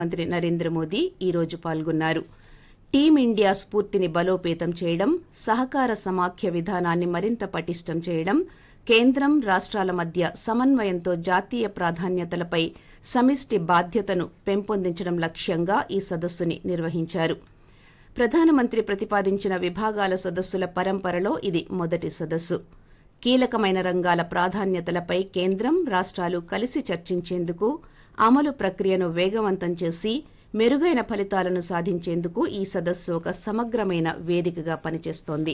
మంత్రి నరేంద్ర మోదీ ఈరోజు పాల్గొన్నారు టీమిండియా స్ఫూర్తిని బలోపేతం చేయడం సహకార సమాఖ్య విధానాన్ని మరింత పటిష్టం చేయడం కేంద్రం రాష్ట్రాల మధ్య సమన్వయంతో జాతీయ ప్రాధాన్యతలపై సమిష్టి బాధ్యతను పెంపొందించడం లక్ష్యంగా ఈ సదస్సుని నిర్వహించారు ప్రధానమంత్రి ప్రతిపాదించిన విభాగాల సదస్సుల పరంపరలో ఇది మొదటి సదస్సు కీలకమైన రంగాల ప్రాధాన్యతలపై కేంద్రం రాష్ట్రాలు కలిసి చర్చించేందుకు అమలు ప్రక్రియను వేగవంతం చేసి మెరుగైన ఫలితాలను సాధించేందుకు ఈ సదస్సు ఒక సమగ్రమైన వేదికగా పనిచేస్తోంది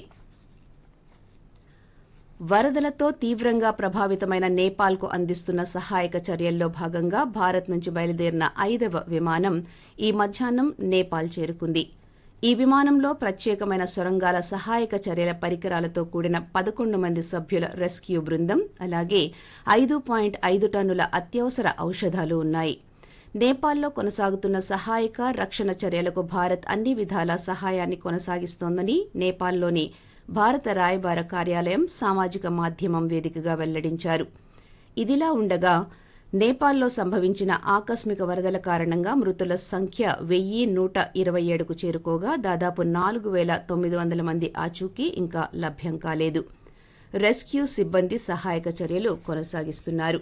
వరదలతో తీవ్రంగా ప్రభావితమైన నేపాల్కు అందిస్తున్న సహాయక చర్యల్లో భాగంగా భారత్ నుంచి బయలుదేరిన ఐదవ విమానం ఈ మధ్యాహ్నం నేపాల్ చేరుకుంది ఈ విమానంలో ప్రత్యేకమైన సొరంగాల సహాయక చర్యల పరికరాలతో కూడిన పదకొండు మంది సభ్యుల రెస్క్యూ బృందం అలాగే ఐదు పాయింట్ ఐదు టన్నుల అత్యవసర ఔషధాలు ఉన్నాయి నేపాల్లో కొనసాగుతున్న సహాయక రక్షణ చర్యలకు భారత్ అన్ని విధాల సహాయాన్ని కొనసాగిస్తోందని నేపాల్లోని భారత రాయబార కార్యాలయం సామాజిక మాధ్యమం వేదికగా వెల్లడించారు ఇదిలా ఉండగా నేపాల్లో సంభవించిన ఆకస్మిక వరదల కారణంగా మృతుల సంఖ్య వెయ్యి నూట ఇరవై ఏడుకు చేరుకోగా దాదాపు నాలుగు వేల తొమ్మిది వందల మంది ఆచూకీ ఇంకా లభ్యం కాలేదు రెస్క్యూ సిబ్బంది సహాయక చర్యలు కొనసాగిస్తున్నారు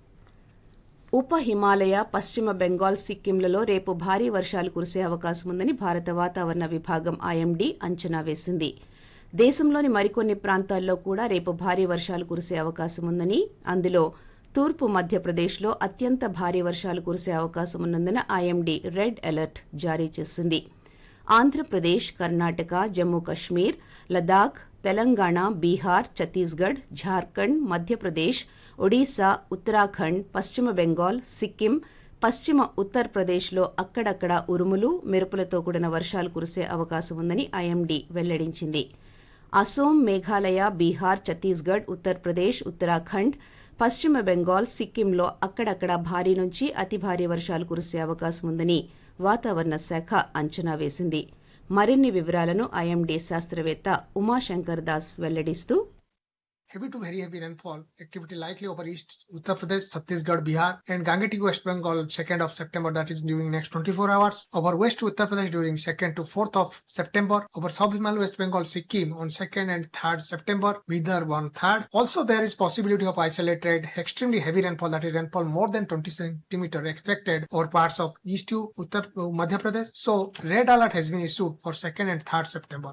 ఉప హిమాలయ పశ్చిమ బెంగాల్ సిక్కింలలో రేపు భారీ వర్షాలు కురిసే అవకాశం ఉందని భారత వాతావరణ విభాగం ఐఎండీ అంచనా వేసింది దేశంలోని మరికొన్ని ప్రాంతాల్లో కూడా రేపు భారీ వర్షాలు కురిసే అవకాశం ఉందని అందులో తూర్పు మధ్యప్రదేశ్లో అత్యంత భారీ వర్షాలు కురిసే అవకాశం ఉన్నందున ఐఎండీ రెడ్ అలర్ట్ జారీ చేసింది ఆంధ్రప్రదేశ్ కర్ణాటక జమ్మూ కశ్మీర్ లదాఖ్ తెలంగాణ బీహార్ ఛత్తీస్గఢ్ ఝార్ఖండ్ మధ్యప్రదేశ్ ఒడిశా ఉత్తరాఖండ్ పశ్చిమ బెంగాల్ సిక్కిం పశ్చిమ ఉత్తరప్రదేశ్లో అక్కడక్కడ ఉరుములు మెరుపులతో కూడిన వర్షాలు కురిసే అవకాశం ఉందని ఐఎండీ వెల్లడించింది అసోం మేఘాలయ బీహార్ ఛత్తీస్గఢ్ ఉత్తరప్రదేశ్ ఉత్తరాఖండ్ పశ్చిమ బెంగాల్ సిక్కింలో అక్కడక్కడ భారీ నుంచి అతి భారీ వర్షాలు కురిసే అవకాశం ఉందని వాతావరణ శాఖ అంచనా వేసింది మరిన్ని వివరాలను ఐఎండీ శాస్త్రవేత్త Umashankar Das వెల్లడిస్తూ heavy to very heavy rainfall activity likely over East Uttar Pradesh, Chhattisgarh, Bihar, and Gangetic West Bengal 2nd of September, that is during next 24 hours. Over West Uttar Pradesh during 2nd to 4th of September. Over South Himalaya, West Bengal, Sikkim on 2nd and 3rd September. Vidarbha on 3rd. Also, there is possibility of isolated extremely heavy rainfall, that is rainfall more than 20 centimeter expected over parts of East to Uttar uh, Madhya Pradesh. So, red alert has been issued for 2nd and 3rd September.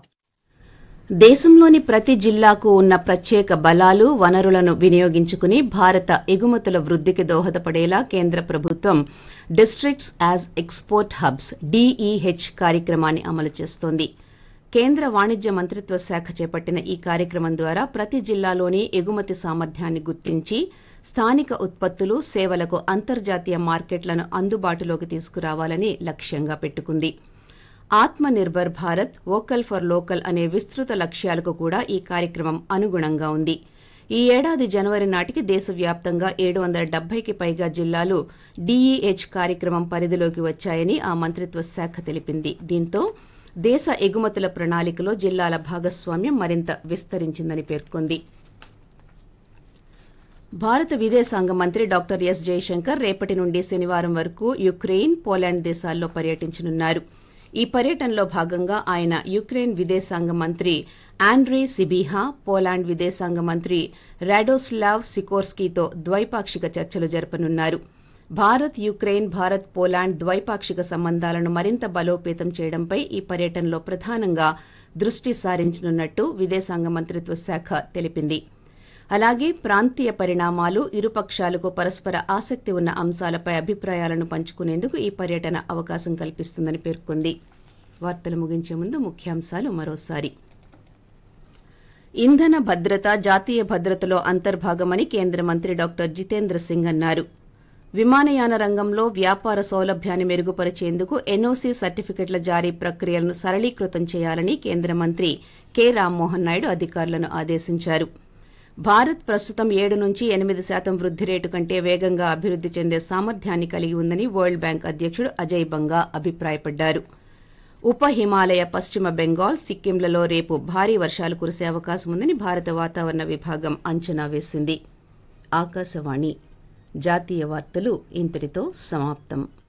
దేశంలోని ప్రతి జిల్లాకు ఉన్న ప్రత్యేక బలాలు వనరులను వినియోగించుకుని భారత ఎగుమతుల వృద్ధికి దోహదపడేలా కేంద్ర ప్రభుత్వం districts as export hubs DEH కార్యక్రమాన్ని అమలు చేస్తోంది కేంద్ర వాణిజ్య మంత్రిత్వ శాఖ చేపట్టిన ఈ కార్యక్రమం ద్వారా ప్రతి జిల్లాలోని ఎగుమతి సామర్థ్యాన్ని గుర్తించి స్థానిక ఉత్పత్తులు సేవలకు అంతర్జాతీయ మార్కెట్లను అందుబాటులోకి తీసుకురావాలని లక్ష్యంగా పెట్టుకుంది Atma Nirbhar Bharat vocal for local అనే విస్తృత లక్ష్యాలకు కూడా ఈ కార్యక్రమం అనుగుణంగా ఉంది ఈ ఏడాది జనవరి నాటికి దేశవ్యాప్తంగా ఏడు వందల డెబ్బైకి పైగా జిల్లాలు డీఈహెచ్ కార్యక్రమం పరిధిలోకి వచ్చాయని ఆ మంత్రిత్వ శాఖ తెలిపింది దీంతో దేశ ఎగుమతుల ప్రణాళికలో జిల్లాల భాగస్వామ్యం మరింత విస్తరించిందని పేర్కొంది భారత విదేశాంగ మంత్రి డాక్టర్ ఎస్ జయశంకర్ రేపటి నుండి శనివారం వరకు యుక్రెయిన్ పోలాండ్ దేశాల్లో పర్యటించనున్నారు ఈ పర్యటనలో భాగంగా ఆయన యుక్రెయిన్ విదేశాంగ మంత్రి ఆండ్రీ సిబీహా పోలాండ్ విదేశాంగ మంత్రి రాడోస్లావ్ సికోర్స్కీతో ద్వైపాక్షిక చర్చలు జరపనున్నారు భారత్ యుక్రెయిన్ భారత్ పోలాండ్ ద్వైపాక్షిక సంబంధాలను మరింత బలోపేతం చేయడంపై ఈ పర్యటనలో ప్రధానంగా దృష్టి సారించనున్నట్టు విదేశాంగ మంత్రిత్వ శాఖ తెలిపింది అలాగే ప్రాంతీయ పరిణామాలు ఇరుపక్షాలకు పరస్పర ఆసక్తి ఉన్న అంశాలపై అభిప్రాయాలను పంచుకునేందుకు ఈ పర్యటన అవకాశం కల్పిస్తుందని పేర్కొంది వార్తలు ముగించే ముందు ముఖ్యాంశాలు మరోసారి ఇంధన భద్రత జాతీయ భద్రతలో అంతర్భాగమని కేంద్ర మంత్రి డాక్టర్ జితేంద్ర సింగ్ అన్నారు విమానయాన రంగంలో వ్యాపార సౌలభ్యాన్ని మెరుగుపరిచేందుకు ఎన్ఓసీ సర్టిఫికెట్ల జారీ ప్రక్రియలను సరళీకృతం చేయాలని కేంద్ర మంత్రి కె రామ్మోహన్ నాయుడు అధికారులను ఆదేశించారు భారత్ ప్రస్తుతం ఏడు నుంచి ఎనిమిది శాతం వృద్ధి రేటు కంటే వేగంగా అభివృద్ధి చెందే సామర్థ్యాన్ని కలిగి ఉందని వరల్డ్ బ్యాంక్ అధ్యక్షుడు అజయ్ బంగా అభిప్రాయపడ్డారు ఉప హిమాలయ పశ్చిమ బెంగాల్ సిక్కింలలో రేపు భారీ వర్షాలు కురిసే అవకాశం ఉందని భారత వాతావరణ విభాగం అంచనా వేసింది ఆకాశవాణి జాతీయ వార్తలు ఇంతటితో సమాప్తం